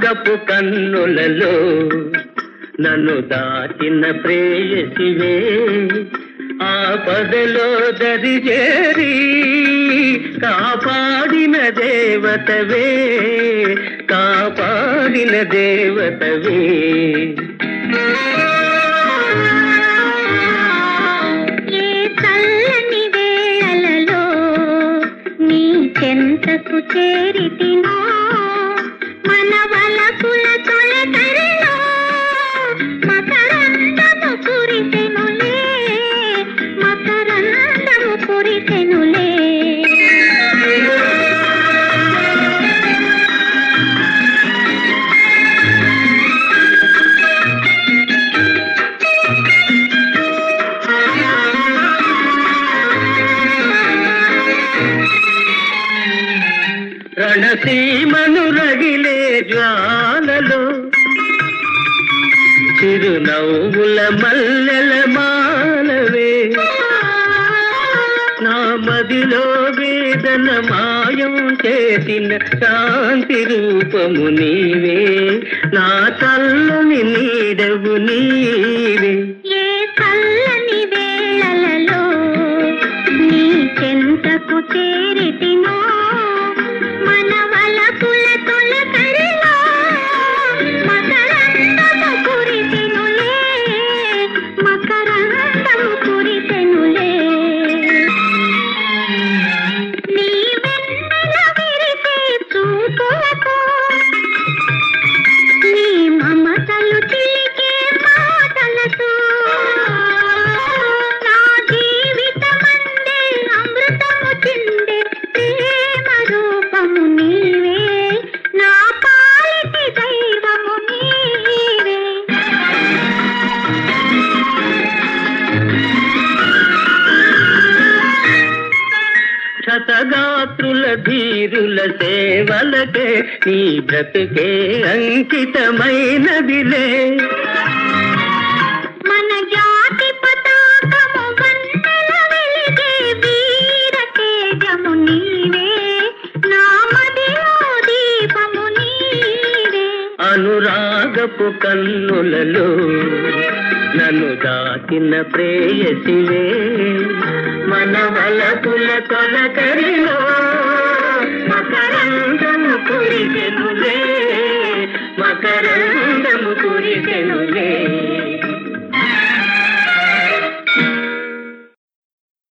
అనురాగపు కన్నులలో నన్ను దాచిన ప్రేయసివే ఆపదలో దరిజేరి కాపాడిన దేవతవే కాపాడిన దేవతవే ఏ చల్లని వేళలలో నీ చెంతకు చేరితినో మన వలపుల తొలకరిలో మకరందము కురిసెనులే మకరందము కురిసెనులే రణసీమను రగిలే జ్వాలలో చిరునవ్వుల మల్లెల మాలవే నా మదిలో వేదన మాయం చేసిన శాంతి రూపము నీవే నా చల్లని నీడవు నీవే ఏ చల్లని వేళలలో నీ చెంతకు చేరితినో మన వలపుల తొలకరిలో మకరందము కురిసెనులే మకరందము కురిసెనులే నీ వెన్నెల విరిసే చూపులకు నీ మమతలు చిలికే మాటలతో నా జీవితమందే అమృతము చిందే ప్రేమ రూపము నీవే నా పాలిటి దైవము నీవే శతగాత్రుల ధీరుల సేవలకే నీ బ్రతుకే అంకితమైనదిలే మన జాతి పతాకము వన్నెల వెలిగే వీర తేజము నీవే నా మదిలో దీపము నీవే అనురాగపు కన్నులలో నన్ను దాచిన ప్రేయసివే మన వలపుల తొలకరిలో